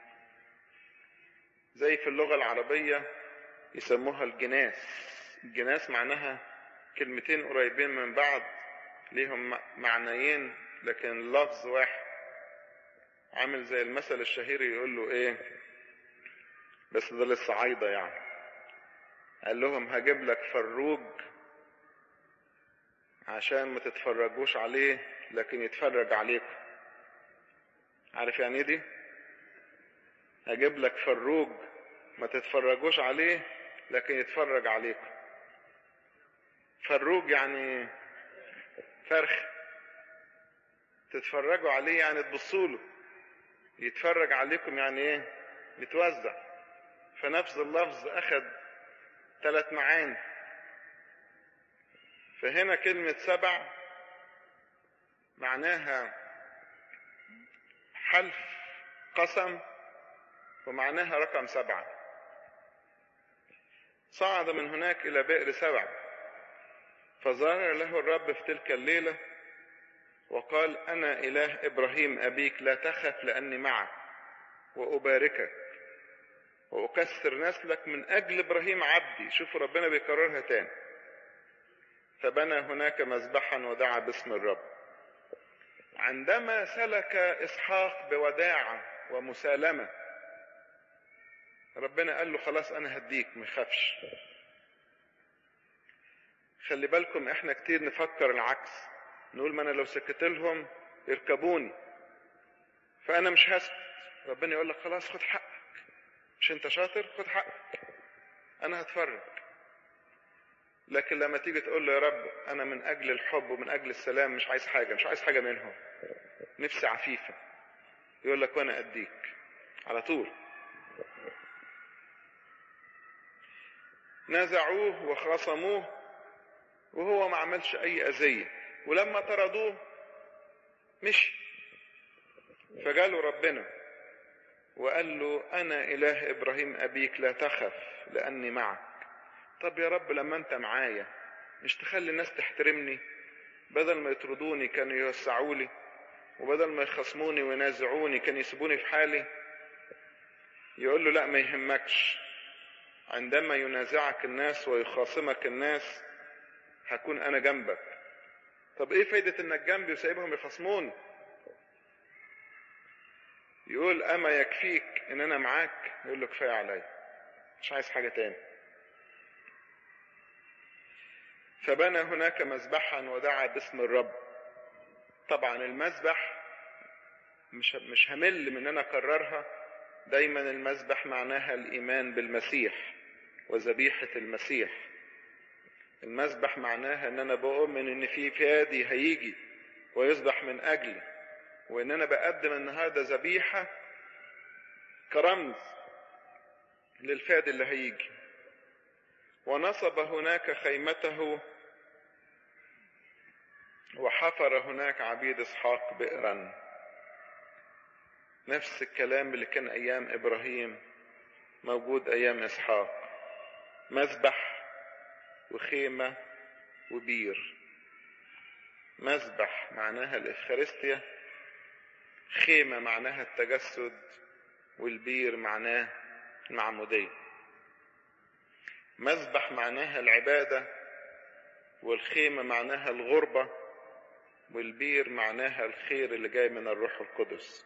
Speaker 1: زي في اللغة العربية يسموها الجناس الجناس معناها كلمتين قريبين من بعض ليهم معنيين لكن لفظ واحد عامل زي المثل الشهير يقول له ايه بس ده للصعايدة يعني قال لهم هجيب لك فروج عشان ما تتفرجوش عليه لكن يتفرج عليكم عارف يعني ايه دي هجيب لك فروج ما تتفرجوش عليه لكن يتفرج عليكم فروج يعني فرخ تتفرجوا عليه يعني تبصوا له يتفرج عليكم يعني ايه يتوزع فنفس اللفظ اخذ ثلاث معاني فهنا كلمة سبع معناها حلف قسم ومعناها رقم سبعة صعد من هناك إلى بئر سبع فظهر له الرب في تلك الليلة وقال أنا إله إبراهيم أبيك لا تخف لأني معك وأباركك وأكسر نسلك من أجل إبراهيم عبدي شوفوا ربنا بيكررها تاني فبنى هناك مذبحا ودعا باسم الرب عندما سلك إسحاق بوداعة ومسالمة ربنا قال له خلاص أنا هديك مخافش خلي بالكم احنا كتير نفكر العكس نقول ما انا لو سكت لهم يركبوني فانا مش هسكت ربنا يقول لك خلاص خد حقك مش انت شاطر خد حقك انا هتفرج لكن لما تيجي تقول له يا رب انا من اجل الحب ومن اجل السلام مش عايز حاجه مش عايز حاجه منهم نفسي عفيفه يقول لك وانا اديك على طول نازعوه وخاصموه وهو ما عملش اي اذية ولما طردوه مشي فجاله ربنا وقال له انا اله ابراهيم ابيك لا تخف لاني معك طب يا رب لما انت معايا مش تخلي الناس تحترمني بدل ما يطردوني كانوا يوسعوا لي وبدل ما يخصموني وينازعوني كانوا يسيبوني في حالي يقول له لا ما يهمكش عندما ينازعك الناس ويخاصمك الناس هكون انا جنبك طب ايه فايدة انك جنبي وسايبهم يخصموني يقول اما يكفيك ان انا معاك يقول له كفايه عليا مش عايز حاجه تاني فبنى هناك مذبحا ودعا باسم الرب طبعا المذبح مش مش همل من ان انا اكررها دايما المذبح معناها الايمان بالمسيح وذبيحه المسيح المذبح معناها ان انا بؤمن ان في فادي هيجي ويذبح من اجلي وان انا بقدم النهارده ذبيحه كرمز للفاد اللي هيجي ونصب هناك خيمته وحفر هناك عبيد اسحاق بئرا نفس الكلام اللي كان ايام ابراهيم موجود ايام اسحاق مذبح وخيمه وبير مذبح معناها الافخارستيا خيمة معناها التجسد والبير معناه المعمودية مذبح معناها العبادة والخيمة معناها الغربة والبير معناها الخير اللي جاي من الروح القدس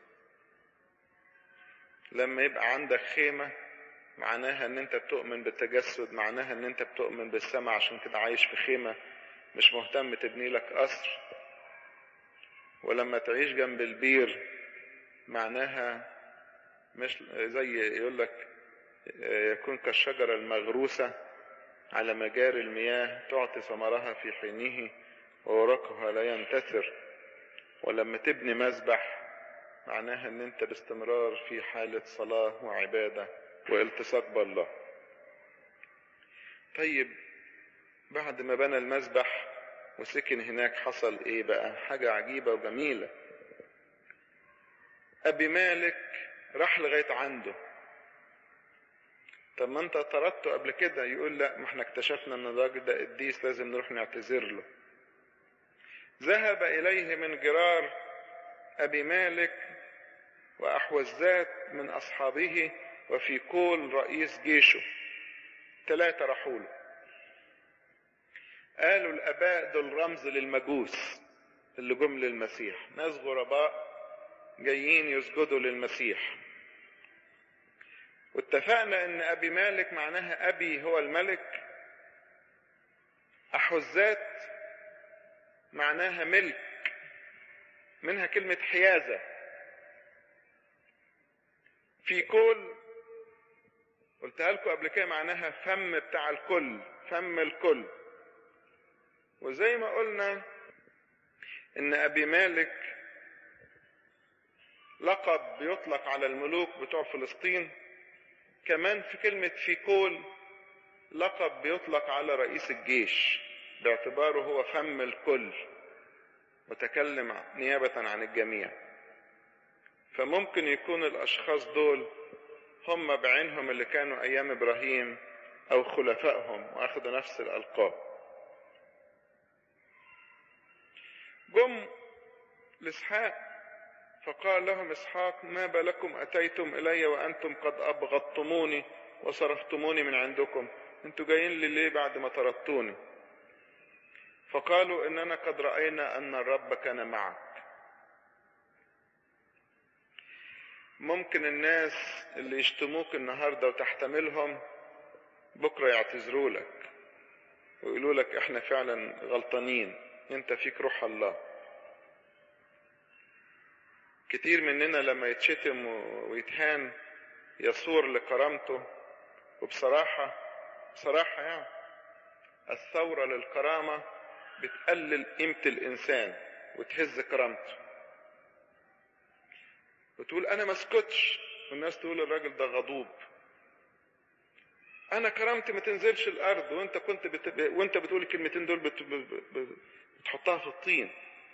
Speaker 1: لما يبقى عندك خيمة معناها ان انت بتؤمن بالتجسد معناها ان انت بتؤمن بالسماء عشان كده عايش في خيمة مش مهتم تبني لك قصر ولما تعيش جنب البير معناها مش زي يقول لك يكون كالشجرة المغروسة على مجاري المياه تعطي ثمرها في حينه وورقها لا ينتثر ولما تبني مذبح معناها ان انت باستمرار في حالة صلاة وعبادة والتصاق بالله طيب بعد ما بنى المذبح وسكن هناك حصل ايه بقى حاجة عجيبة وجميلة ابي مالك راح لغاية عنده طب ما انت طردته قبل كده يقول لا ما احنا اكتشفنا ان الراجل ده قديس لازم نروح نعتذر له ذهب اليه من جرار ابي مالك واحوزات من اصحابه وفي كل رئيس جيشه ثلاثة راحوا له قالوا الاباء دول رمز للمجوس اللي جم للمسيح ناس غرباء جايين يسجدوا للمسيح واتفقنا ان ابي مالك معناها ابي هو الملك احوزات معناها ملك منها كلمة حيازة في كل قلتها لكم قبل كده معناها فم بتاع الكل فم الكل وزي ما قلنا ان ابي مالك لقب بيطلق على الملوك بتوع فلسطين كمان في كلمة فيكول لقب بيطلق على رئيس الجيش باعتباره هو فم الكل وتكلم نيابة عن الجميع فممكن يكون الأشخاص دول هم بعينهم اللي كانوا أيام إبراهيم أو خلفائهم وأخذوا نفس الألقاب جم لإسحاق فقال لهم إسحاق ما بالكم أتيتم إلي وأنتم قد أبغضتموني وصرفتموني من عندكم أنتوا جايين لي ليه بعد ما طردتوني فقالوا إننا قد رأينا أن الرب كان معك ممكن الناس اللي يشتموك النهاردة وتحتملهم بكرة يعتذروا لك ويقولوا لك احنا فعلا غلطانين انت فيك روح الله كتير مننا لما يتشتم ويتهان يصور لكرامته وبصراحة بصراحة يعني الثورة للكرامة بتقلل قيمة الإنسان وتهز كرامته وتقول أنا ما اسكتش والناس تقول الراجل ده غضوب أنا كرامتي ما تنزلش الأرض وأنت كنت بت... وأنت بتقول الكلمتين دول بت... تحطها في الطين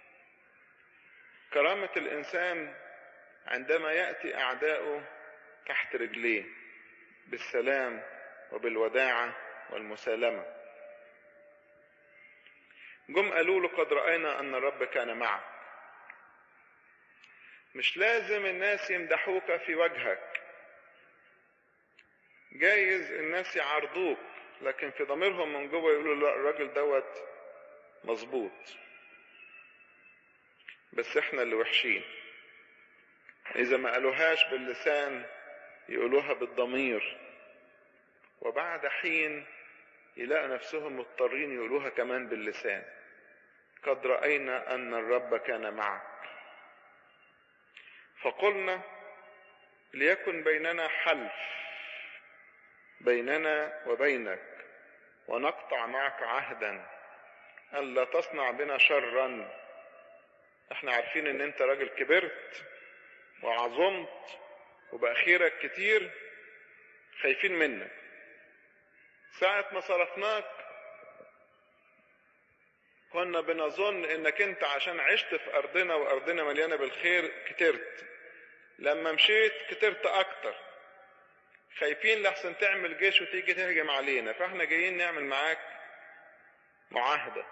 Speaker 1: كرامة الإنسان عندما يأتي أعداؤه تحت رجليه بالسلام وبالوداعة والمسالمة جم قالوا له قد رأينا أن الرب كان معك مش لازم الناس يمدحوك في وجهك جايز الناس يعارضوك لكن في ضميرهم من جوه يقولوا لا الراجل دوت مظبوط بس احنا اللي وحشين اذا ما قالوهاش باللسان يقولوها بالضمير وبعد حين يلاقوا نفسهم مضطرين يقولوها كمان باللسان قد رأينا أن الرب كان معك فقلنا ليكن بيننا حلف بيننا وبينك ونقطع معك عهدا ألا تصنع بنا شرا احنا عارفين ان انت راجل كبرت وعظمت وبقى خيرك كتير خايفين منك ساعة ما صرفناك كنا بنظن انك انت عشان عشت في ارضنا وارضنا مليانة بالخير كترت لما مشيت كترت اكتر خايفين لحسن تعمل جيش وتيجي تهجم علينا فاحنا جايين نعمل معاك معاهدة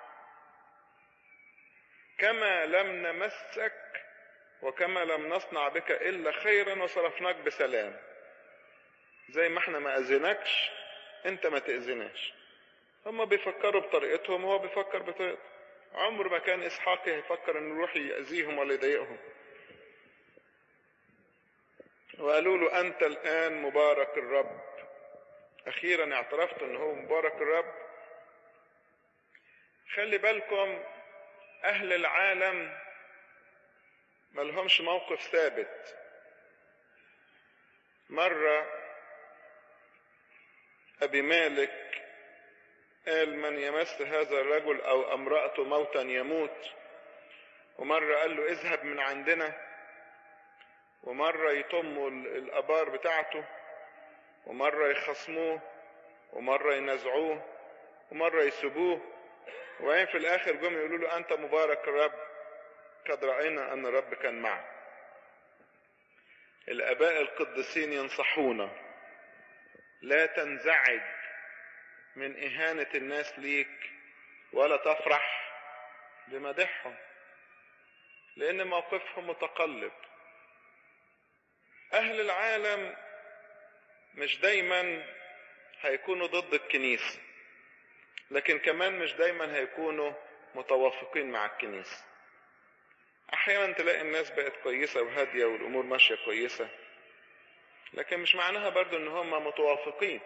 Speaker 1: كما لم نمسك وكما لم نصنع بك الا خيرا وصرفناك بسلام زي ما احنا ما اذنكش انت ما تأذناش هما بيفكروا بطريقتهم وهو بيفكر بطريقته عمر ما كان اسحاق هيفكر انه يروح يأذيهم ولا يضايقهم وقالوا له انت الان مبارك الرب اخيرا اعترفت ان هو مبارك الرب خلي بالكم اهل العالم ملهمش موقف ثابت مرة ابي مالك قال من يمس هذا الرجل او امرأته موتا يموت ومرة قال له اذهب من عندنا ومرة يطموا الابار بتاعته ومرة يخصموه ومرة ينزعوه ومرة يسيبوه وبعدين في الاخر جم يقولوا له انت مبارك الرب قد رأينا ان الرب كان معك الاباء القديسين ينصحونا لا تنزعج من اهانة الناس ليك ولا تفرح بمدحهم لان موقفهم متقلب اهل العالم مش دايما هيكونوا ضد الكنيسة لكن كمان مش دايما هيكونوا متوافقين مع الكنيسة احيانا تلاقي الناس بقت كويسة وهادية والامور ماشية كويسة لكن مش معناها برضو ان هم متوافقين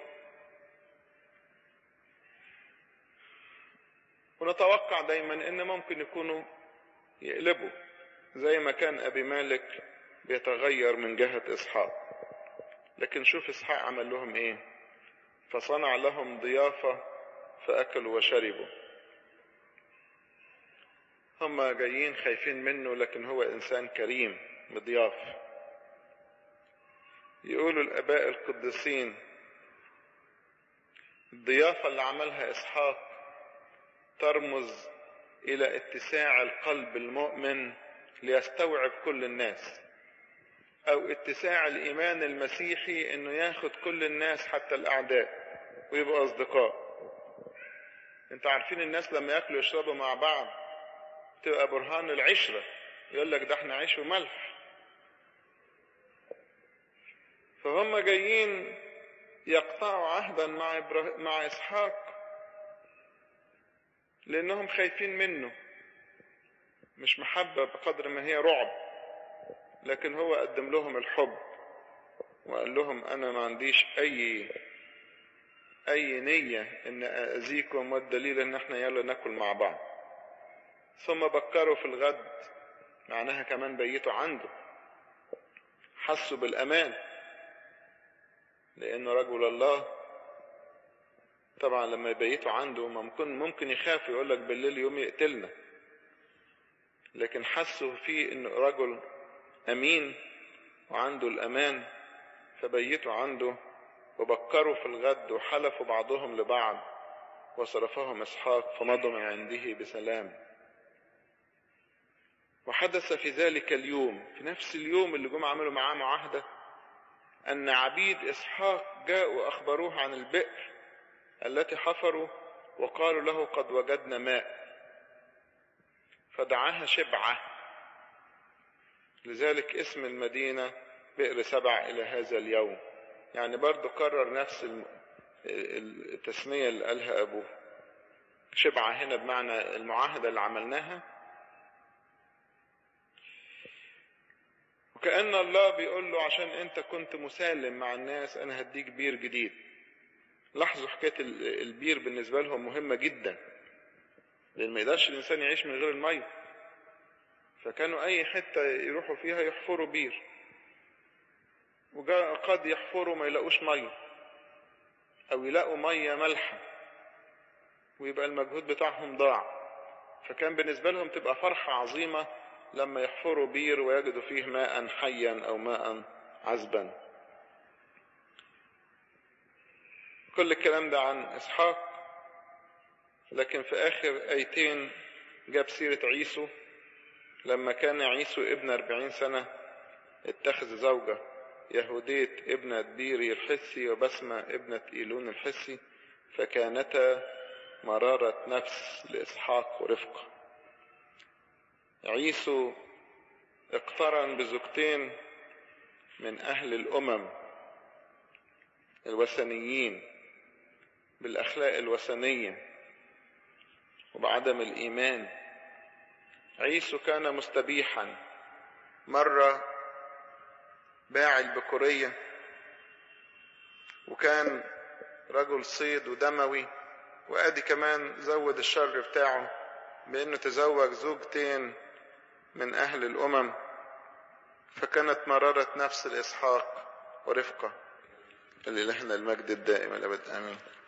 Speaker 1: ونتوقع دايما ان ممكن يكونوا يقلبوا زي ما كان ابي مالك بيتغير من جهة اسحاق لكن شوف اسحاق عمل لهم ايه فصنع لهم ضيافة فاكلوا وشربوا هم جايين خايفين منه لكن هو انسان كريم مضياف يقولوا الاباء القديسين الضيافة اللي عملها اسحاق ترمز الى اتساع القلب المؤمن ليستوعب كل الناس او اتساع الايمان المسيحي انه ياخد كل الناس حتى الاعداء ويبقوا اصدقاء انتوا عارفين الناس لما ياكلوا يشربوا مع بعض تبقى برهان العشرة يقول لك ده احنا عيش وملح فهم جايين يقطعوا عهدا مع إبراه... مع اسحاق لانهم خايفين منه مش محبة بقدر ما هي رعب لكن هو قدم لهم الحب وقال لهم انا ما عنديش اي اي نية ان اذيكم والدليل ان احنا يلا ناكل مع بعض ثم بكروا في الغد معناها كمان بيتوا عنده حسوا بالامان لانه رجل الله طبعا لما يبيتوا عنده ممكن ممكن يخاف يقول لك بالليل يوم يقتلنا لكن حسوا فيه انه رجل امين وعنده الامان فبيتوا عنده وبكروا في الغد وحلفوا بعضهم لبعض وصرفهم اسحاق فمضوا من عنده بسلام وحدث في ذلك اليوم في نفس اليوم اللي جم عملوا معاه معاهدة أن عبيد إسحاق جاءوا أخبروه عن البئر التي حفروا وقالوا له قد وجدنا ماء فدعاها شبعة لذلك اسم المدينة بئر سبع إلى هذا اليوم يعني برضو كرر نفس التسمية اللي قالها أبوه شبعة هنا بمعنى المعاهدة اللي عملناها وكأن الله بيقول له عشان انت كنت مسالم مع الناس انا هديك بير جديد لاحظوا حكاية البير بالنسبة لهم مهمة جدا لان ما يقدرش الانسان يعيش من غير المية فكانوا اي حتة يروحوا فيها يحفروا بير وقد يحفروا ما يلاقوش مية او يلاقوا مية مالحة ويبقى المجهود بتاعهم ضاع فكان بالنسبة لهم تبقى فرحة عظيمة لما يحفروا بير ويجدوا فيه ماء حيا او ماء عذبا كل الكلام ده عن اسحاق لكن في اخر ايتين جاب سيرة عيسو لما كان عيسو ابن اربعين سنة اتخذ زوجة يهودية ابنة بيري الحسي وبسمة ابنة ايلون الحسي فكانتا مرارة نفس لإسحاق ورفقة عيسو اقترن بزوجتين من أهل الأمم الوثنيين بالأخلاق الوثنية وبعدم الإيمان عيسو كان مستبيحا مرة باع البكورية وكان رجل صيد ودموي وادي كمان زود الشر بتاعه بانه تزوج زوجتين من اهل الامم فكانت مرارة نفس الاسحاق ورفقة اللي لهنا المجد الدائم الابد امين